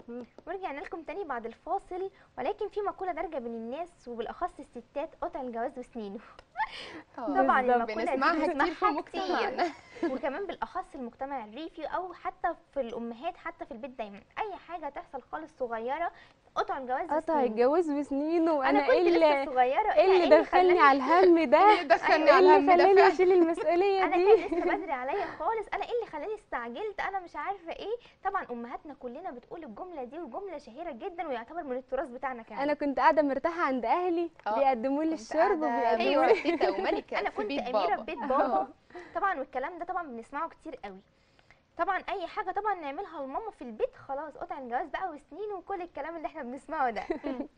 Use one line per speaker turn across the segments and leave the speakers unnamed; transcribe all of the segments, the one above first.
ورجعنا لكم تاني بعد الفاصل ولكن في مقولة دارجة بين الناس وبالأخص الستات قطع الجواز وسنينه طبعا
بالظبط.
المقولة دي
بنسمعها كتير في
بنسمعها كتير.
مجتمعنا
وكمان بالاخص المجتمع الريفي او حتى في الامهات حتى في البيت دايما اي حاجه تحصل خالص صغيره قطع الجواز
قطع
بسنين.
الجواز بسنينه
انا
وانا
كنت
ايه
لسه
اللي
صغيره
ايه اللي دخلني
خلاني-
على الهم ده
اللي دخلني
ايه
على
اللي
الهم ده
خلاني
فعلا.
اشيل المسؤوليه
انا
دي
كان لسه بدري عليا خالص انا ايه اللي خلاني استعجلت انا مش عارفه ايه طبعا امهاتنا كلنا بتقول الجمله دي وجمله شهيره جدا ويعتبر من التراث بتاعنا كمان
انا كنت قاعده مرتاحه عند اهلي
آه.
بيقدموا لي
كنت
الشرب
قاعدة
وبيقدموا
أيوة.
لي
متستتة وملكة
انا
في
كنت
بيت
اميره
بابا
في بيت بابا طبعا والكلام ده طبعا بنسمعه كتير قوي طبعا اي حاجه طبعا نعملها لماما في البيت خلاص قطع الجواز بقى وسنين وكل الكلام اللي احنا بنسمعه ده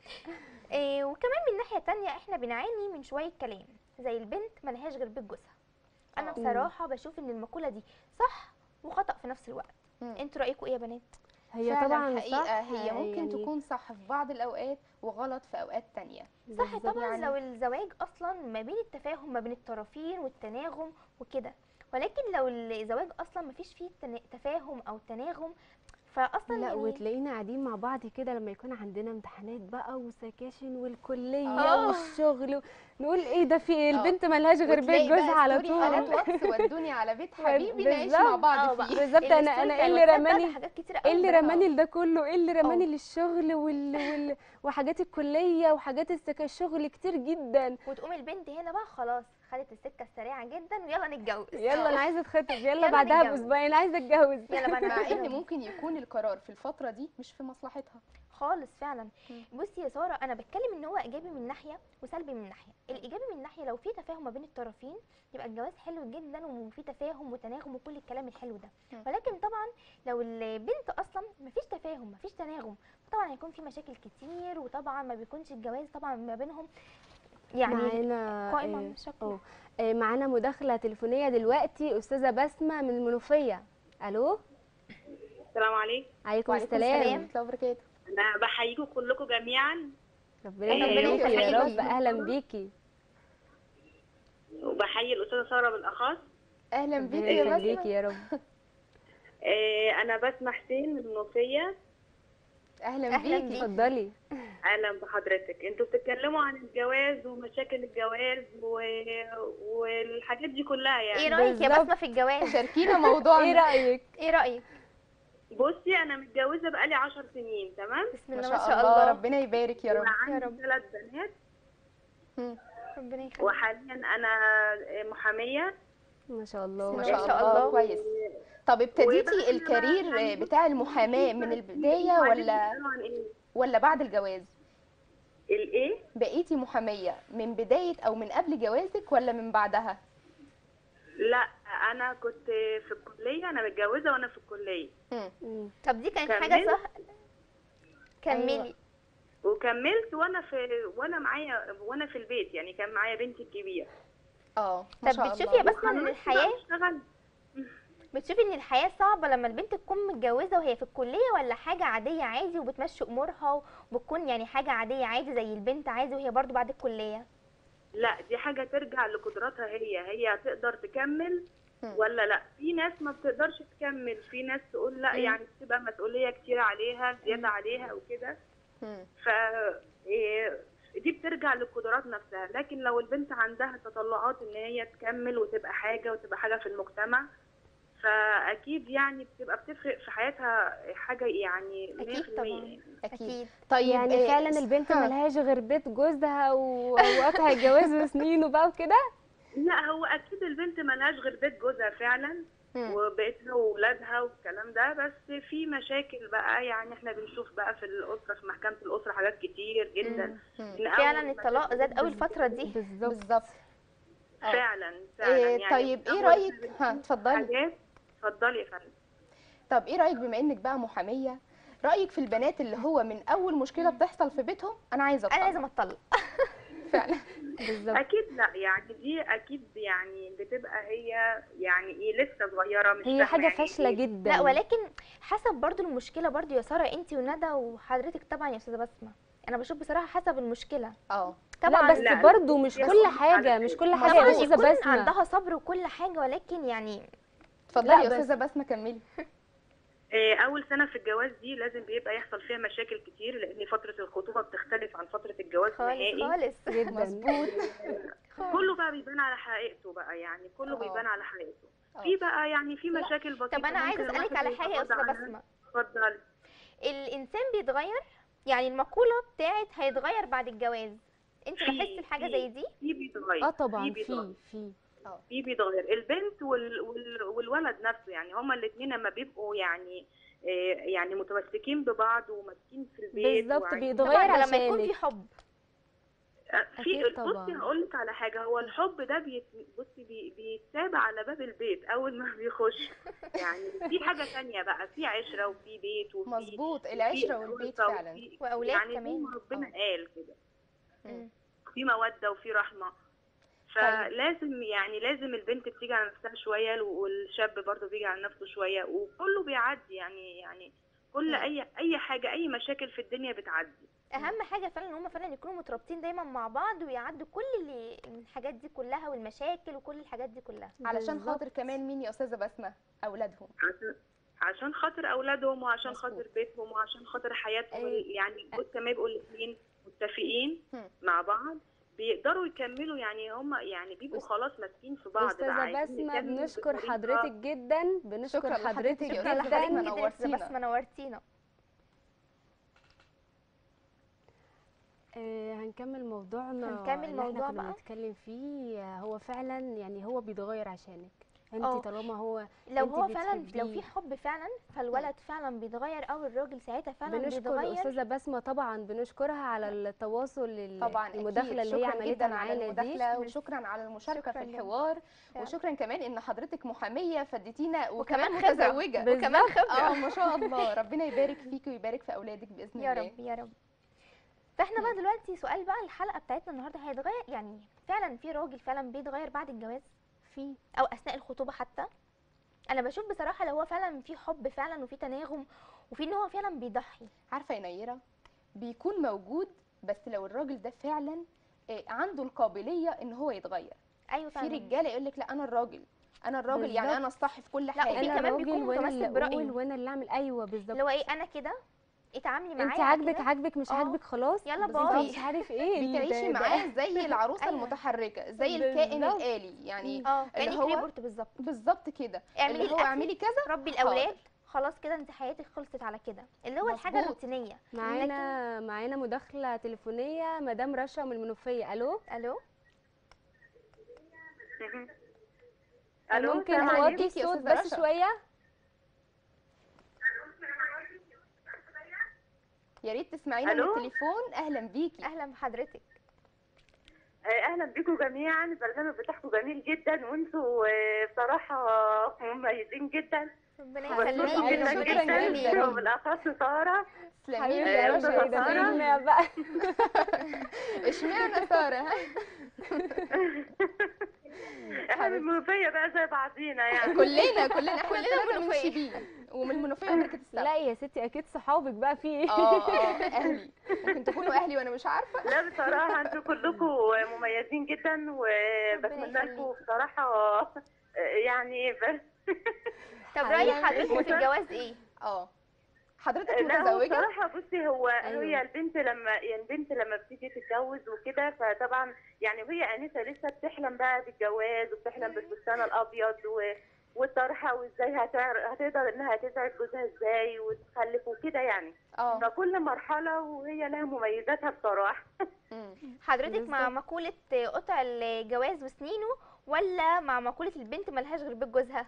إيه وكمان من ناحيه تانية احنا بنعاني من شويه كلام زي البنت ملهاش غير بيت جوزها انا
آه.
بصراحه بشوف ان المقوله دي صح وخطا في نفس الوقت
مم.
انتوا رايكم ايه يا بنات
هي
فعلا
طبعا
حقيقة
صح
هي ممكن
يعني
تكون صح في بعض الأوقات وغلط في أوقات تانية
صح
بالظبط.
طبعا
يعني-
لو الزواج اصلا ما بين التفاهم ما بين الطرفين والتناغم وكده ولكن لو الزواج اصلا ما فيش فيه تنا- تفاهم او تناغم فاصلا
لا
يعني
وتلاقينا قاعدين مع بعض كده لما يكون عندنا امتحانات بقى وسكاشن والكليه
آه.
والشغل نقول ايه ده في ايه
آه.
البنت ملهاش غير
وتلاقي
بيت
بقى
جوزها على
ستوري حالات
طول
واتس ودوني على بيت حبيبي نعيش
بالظبط.
مع
آه
بعض
بقى.
فيه
بالظبط انا
الستوري
انا
بتاع
ايه اللي
الواتساب بقى
رماني
حاجات كتير
ايه
قوي
اللي
بصراحة.
رماني لده كله ايه اللي رماني
اه.
للشغل وال... وال... وحاجات الكليه وحاجات السكا الشغل كتير جدا
وتقوم البنت هنا بقى خلاص خدت السكه السريعه جدا ويلا نتجوز
يلا انا عايزه اتخطب يلا,
يلا
بعدها
نتجوز.
باسبوعين عايزه اتجوز
يلا بقى
مع
نتجوز.
ان ممكن يكون القرار في الفترة دي مش في مصلحتها
خالص فعلا
مم.
بصي يا ساره انا بتكلم ان هو ايجابي من ناحيه وسلبي من ناحيه الايجابي من ناحيه لو في تفاهم ما بين الطرفين يبقى الجواز حلو جدا وفي تفاهم وتناغم وكل الكلام الحلو ده
مم.
ولكن طبعا لو البنت اصلا مفيش تفاهم مفيش تناغم طبعا هيكون في مشاكل كتير وطبعا ما بيكونش الجواز طبعا ما بينهم يعني
معانا
قائمه
آه،
مش
اه آه، معانا مداخله تليفونيه دلوقتي استاذه بسمه من المنوفيه الو
السلام عليكم
عليكم
وعليكم
السلام
ورحمة الله وبركاته
انا بحييكم كلكم جميعا
ربنا
ربنا
يخليكي يا
يخليكي.
رب اهلا بيكي
وبحيي الاستاذه ساره بالاخص
اهلا
ربنا
بيكي يا
يخليكي
بسمة
يا رب
آه، انا بسمة حسين من المنوفيه
اهلا
أهلاً
بيكي
بيكي.
اتفضلي
اهلا بحضرتك انتوا بتتكلموا عن الجواز ومشاكل الجواز و... والحاجات دي كلها
ايه
يعني
رايك يا
بالظبط.
بسمه في الجواز
شاركينا
ايه
موضوعنا
رايك
ايه رايك
بصي انا متجوزه بقالي عشر سنين تمام
بسم
ما
الله
شاء الله ربنا يبارك يا رب
وعندي ثلاث بنات
مم.
ربنا يخليك
وحاليا انا محاميه
ما شاء الله
ما
ما
شاء
شاء
الله
الله.
كويس طب ابتديتي
وبقى أنا
الكارير
يعني
بتاع المحاماة من البداية ولا
عن ايه
ولا بعد الجواز
الايه
بقيتي محامية من بداية أو من قبل جوازك ولا من بعدها؟
لا انا كنت في الكليه انا متجوزه وانا في الكليه
مم.
مم.
طب دي كانت حاجه
كملي.
صح كملي
أيوة.
وكملت وانا في وانا معايا وانا في البيت يعني كان معايا بنتي الكبيره
اه ما
طب
شاء
بتشوفي
الله.
يا بسمة ان
وخلصت
الحياه
بقى اشتغلت.
بتشوفي ان الحياه صعبه لما البنت تكون متجوزه وهي في الكليه ولا حاجه عاديه عادي وبتمشي امورها وبتكون يعني حاجه عاديه عادي زي البنت عادي وهي برضو بعد الكليه
لا دي حاجه ترجع لقدراتها هي هي تقدر تكمل
مم.
ولا لا في ناس ما بتقدرش تكمل في ناس تقول لا
مم.
يعني بتبقى مسؤوليه كتير عليها زياده عليها وكده
مم.
ف إيه، دي بترجع للقدرات نفسها لكن لو البنت عندها تطلعات ان هي تكمل وتبقى حاجه وتبقى حاجه في المجتمع فاكيد يعني بتبقى بتفرق في حياتها حاجه يعني
أكيد
100%.
طبعاً.
أكيد
اكيد
طيب
يعني
آه،
فعلا البنت
ها.
ملهاش غير بيت جوزها و- وقطع الجواز وسنينه بقى وكده
لا هو اكيد البنت ملهاش غير بيت جوزها فعلا
مم.
وبيتها واولادها والكلام ده بس في مشاكل بقى يعني احنا بنشوف بقى في الاسره في محكمه الاسره حاجات كتير جدا
مم.
إن أول
فعلا
ما
الطلاق زاد قوي الفتره دي
بالظبط
بالظبط آه.
فعلا فعلا
إيه
يعني
طيب ايه
أول
رايك
ما
ها
بنشوف
اتفضلي
حاجات اتفضلي يا فندم
طب ايه رايك بما انك بقى محاميه رايك في البنات اللي هو من اول مشكله بتحصل في بيتهم انا عايزه
انا
أطلق.
لازم اتطلق
فعلا
بالظبط
اكيد لا يعني دي اكيد يعني بتبقى هي يعني ايه لسه صغيره مش
هي
فاهمة
حاجه
يعني
فاشله
إيه.
جدا
لا ولكن حسب برضو المشكله برضو يا ساره انت وندى وحضرتك طبعا يا استاذه بسمه انا بشوف بصراحه حسب المشكله
اه
طبعا
لا بس
لا، لا.
برضه مش
يا
كل
صبر
حاجه
على
مش
فكرة.
كل حاجه
طبعا
يا استاذه
يكون
بسمه
عندها صبر وكل حاجه ولكن يعني
اتفضلي
لا،
يا
بس-
استاذه بسمه كملي
آه، اول سنه في الجواز دي لازم بيبقى يحصل فيها مشاكل كتير لان فتره الخطوبه بتختلف عن فتره الجواز
خالص
نهائي
خالص
جدا
مظبوط
كله بقى بيبان على حقيقته بقى يعني كله
آه.
بيبان على حقيقته
آه.
في بقى يعني في مشاكل بسيطه
طب انا عايزه
ممكن
اسالك
الواحد
على حاجه يا
يتغاضى
استاذه
عنها.
بسمه
اتفضل
الانسان بيتغير يعني المقوله بتاعت هيتغير بعد الجواز انت
في-
لاحظتي حاجه
في-
زي دي
في بيتغير
اه طبعا
في بيتغير.
في في
في بيتغير البنت وال... وال... والولد نفسه يعني هما الاثنين لما بيبقوا يعني آه، يعني متمسكين ببعض وماسكين في البيت
بالظبط
وعايشين-
بيتغير
طبعا لما يكون في
عشانك
حب
آه، في
أكيد طبعاً.
بصي هقول لك على حاجه هو الحب ده بيت... بصي بي... بيتساب على باب البيت اول ما بيخش يعني في حاجه تانية بقى في عشره وفي بيت وفي
مظبوط
في
العشره والبيت
ألفة
فعلا
وفي-
وأولاد
يعني
كمان.
زي ما ربنا
آه.
قال كده
مم.
في موده وفي رحمه فلازم يعني لازم البنت بتيجي على نفسها شويه والشاب برضه بيجي على نفسه شويه وكله بيعدي يعني يعني كل
مم.
اي اي حاجه اي مشاكل في الدنيا بتعدي
اهم حاجه فعلا ان هم فعلا يكونوا مترابطين دايما مع بعض ويعدوا كل اللي الحاجات دي كلها والمشاكل وكل الحاجات دي كلها
علشان
بالظبط.
خاطر كمان مين يا استاذه بسمه اولادهم
عشان عشان خاطر اولادهم وعشان
مظبوط.
خاطر بيتهم وعشان خاطر حياتهم
أي-
يعني بص ما يبقوا الاثنين متفقين
هم.
مع بعض بيقدروا يكملوا يعني هم يعني بيبقوا
أست-
خلاص ماسكين في بعض بقى
استاذه
عايزين
بسمه
يكملوا
بنشكر
بطريقة-
حضرتك جدا بنشكر
شكراً لحضرتك
حضرتك
يا
شكرا
أستاذة
جدا
بسمة،
لحضرتك جدا يا أستاذة
نورتينا.
بسمه نورتينا
آه، هنكمل موضوعنا
هنكمل
اللي
موضوع
احنا كنا
بقى.
بنتكلم فيه آه، هو فعلا يعني هو بيتغير عشانك انت
اه.
طالما هو
لو
انت
هو فعلا لو
بتحبيه.
في حب فعلا فالولد فعلا بيتغير او الراجل ساعتها فعلا
بنشكر
بيتغير
استاذه بسمه طبعا بنشكرها على التواصل ال-
طبعا أكيد.
المداخله اللي هي
شكراً
عملتها
جداً على
معانا دي
المداخله وشكرا على المشاركه
شكراً
في
جداً.
الحوار
فعلاً.
وشكرا كمان ان حضرتك محاميه فاديتينا
وكمان
وكمان
خبرة.
متزوجه
وكمان خبره
اه ما شاء الله ربنا يبارك فيكي ويبارك في اولادك باذن
يا
الله
رب يا رب فاحنا بقى دلوقتي سؤال بقى الحلقه بتاعتنا النهارده هيتغير يعني فعلا في راجل فعلا بيتغير بعد الجواز
في
او اثناء الخطوبه حتى انا بشوف بصراحه لو هو فعلا في حب فعلا وفي تناغم وفي ان هو فعلا بيضحي
عارفه يا نيره بيكون موجود بس لو الراجل ده فعلا آه، عنده القابليه ان هو يتغير
ايوه
في
فعلا
رجاله يقول لك لا انا الراجل انا الراجل يعني
بالظبط.
انا الصح في كل
لا،
حاجه
وفي
انا
كمان
الراجل
بيكون
وانا
متمسك
اللي
برأيه.
اقول وانا اللي اعمل ايوه بالظبط
اللي هو ايه انا كده اتعاملي معايا
انت عاجبك
كده.
عاجبك مش
اه.
عاجبك خلاص
يلا
بس
باي.
انت مش عارف ايه ال-
بتعيشي
ده-
معاه زي العروسه
أيوة.
المتحركه زي الكائن
بالظبط.
الالي يعني
اه
اللي
كانك
هو-
ريبورت بالظبط
بالظبط كده
اعملي
اللي هو
الأكل.
اعملي كذا
ربي
حاضر.
الاولاد خلاص كده انت حياتك خلصت على كده اللي هو الحاجه
مظبوط.
الروتينيه
معانا معانا مداخله تليفونيه مدام رشا من المنوفيه الو
الو
الو
ممكن
السلام
عليكم.
توطي
يا
الصوت
أستاذة
بس
رشا.
شويه
يا ريت تسمعينا من
ألو؟
التليفون اهلا بيكي
اهلا بحضرتك
آه، اهلا بكم جميعا البرنامج بتاعكم جميل جدا وانتوا آه، بصراحه مميزين جدا
ربنا
حبيبتي،
يخليكي
أيوة،
ربنا
شكراً
يخليكي
جداً.
وبالاخص ساره
تسلمي
حبيبي
لي
يا
يا
رشا
رشا
ايه ده
سارة.
فيلم بقى
اشمعنى ساره ها؟
احنا من المنوفيه بقى زي بعضينا يعني
كلنا كلنا احنا
كلنا
ثلاثه من
منوفية.
شبين ومن المنوفيه ومركز السبت
لا يا ستي اكيد صحابك بقى في ايه
اه اه اهلي ممكن تكونوا اهلي وانا مش عارفه
لا بصراحه انتوا كلكم مميزين جدا وبتمنى لكم
يخليك.
بصراحه آه، يعني ب-
طب راي
حبيبي.
حضرتك في الجواز ايه
اه حضرتك
لا هو
متزوجه
بصراحة بصي هو
أيوة.
هي البنت لما يعني البنت لما بتيجي تتجوز وكده فطبعا يعني وهي انسه لسه بتحلم بقى بالجواز وبتحلم بالفستان الابيض و والطرحه وازاي هتعر... هتقدر انها تسعد جوزها ازاي وتخلف وكده يعني
اه
فكل مرحله وهي لها مميزاتها بصراحه
مم.
حضرتك مع
بالظبط.
مقوله قطع الجواز وسنينه ولا مع مقوله البنت ملهاش غير بيت جوزها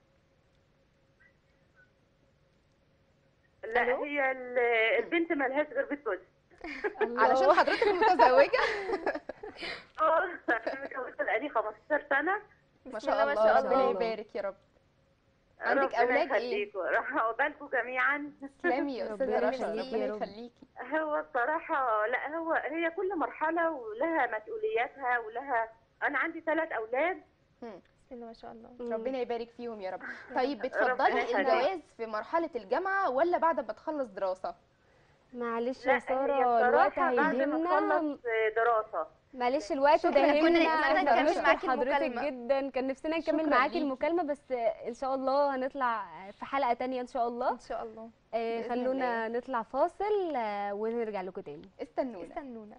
لا
ألو؟
هي ال- البنت ملهاش غير بيت جوزها
علشان حضرتك متزوجه
اه انا متجوزه بقالي 15 سنه
ما
بسم
شاء
ما
الله
شاء
ربنا
الله.
يبارك يا رب عندك
ربنا
أولاد إيه؟
يخليكوا. راح عقبالكم جميعا
تسلمي يا استاذه
ربنا
رشا
يخليكي
ربنا
يا رب.
يخليكي
هو بصراحة لا هو هي كل مرحلة ولها مسؤولياتها ولها أنا عندي ثلاث أولاد
مم.
بسم الله ما شاء الله
ربنا يبارك فيهم يا رب طيب
ربنا
بتفضلي
يخليك.
الجواز في مرحله الجامعه ولا بعد ما تخلص دراسه
معلش
لا
يا
هي
ساره الوقت
بصراحة بعد ما
هيدينا
تخلص دراسة
معلش الوقت
شكراً،
ده
كنا
يهمنا
نتمنى
احنا
نكمل
بنشكر
معاكي
حضرتك
المكالمة.
جدا كان نفسنا نكمل
شكراً
معاكي
ليكي.
المكالمه بس ان شاء الله هنطلع في حلقه تانية ان شاء الله
ان شاء الله
آه،
بإذن
خلونا نطلع فاصل آه، ونرجع لكم تاني
استنونا
استنونا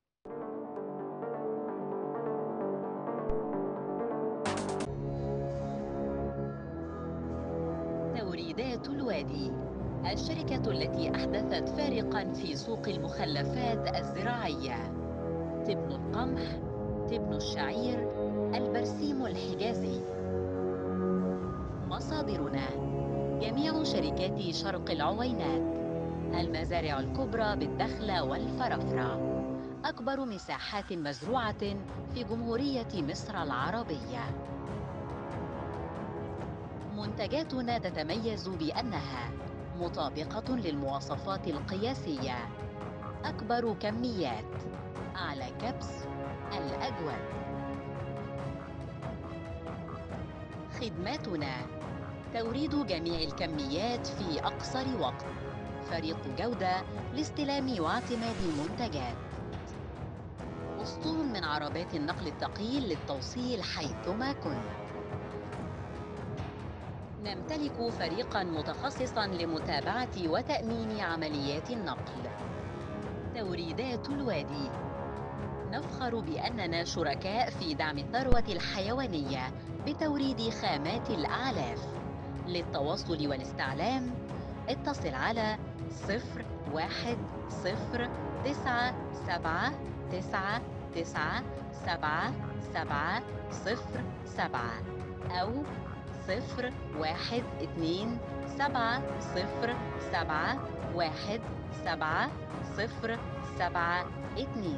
توريدات الوادي الشركة التي أحدثت فارقا في سوق المخلفات الزراعية تبن القمح تبن الشعير البرسيم الحجازي مصادرنا جميع شركات شرق العوينات المزارع الكبرى بالدخلة والفرافرة أكبر مساحات مزروعة في جمهورية مصر العربية منتجاتنا تتميز بأنها مطابقة للمواصفات القياسية أكبر كميات أعلى كبس الأجود خدماتنا توريد جميع الكميات في أقصر وقت فريق جودة لاستلام واعتماد المنتجات أسطول من عربات النقل الثقيل للتوصيل حيثما كنت نمتلك فريقا متخصصا لمتابعة وتأمين عمليات النقل. توريدات الوادي نفخر بأننا شركاء في دعم الثروة الحيوانية بتوريد خامات الأعلاف. للتواصل والاستعلام اتصل على صفر واحد صفر تسعة سبعة تسعة تسعة سبعة سبعة صفر سبعة أو صفر واحد اتنين سبعة صفر سبعة واحد سبعة صفر سبعة اتنين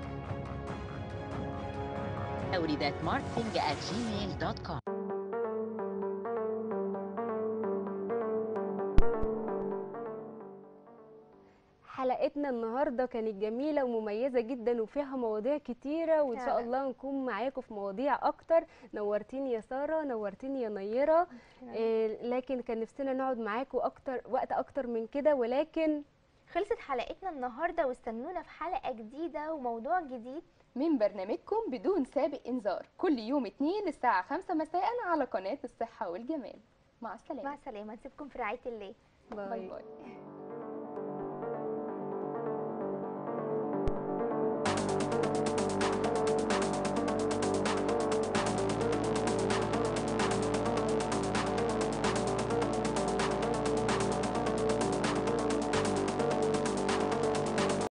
توريدات ماركتينج at gmail.com
حلقتنا النهارده كانت جميله ومميزه جدا وفيها مواضيع كتيره وان شاء
فعلا.
الله نكون معاكم في مواضيع اكتر نورتيني يا ساره نورتيني يا نيره إيه لكن كان نفسنا نقعد معاكم اكتر وقت اكتر من كده ولكن
خلصت حلقتنا النهارده واستنونا في حلقه جديده وموضوع جديد
من برنامجكم بدون سابق انذار كل يوم اتنين الساعة خمسة مساء على قناة الصحة والجمال مع السلامة
مع السلامه نسيبكم في رعايه الله
باي
باي
باي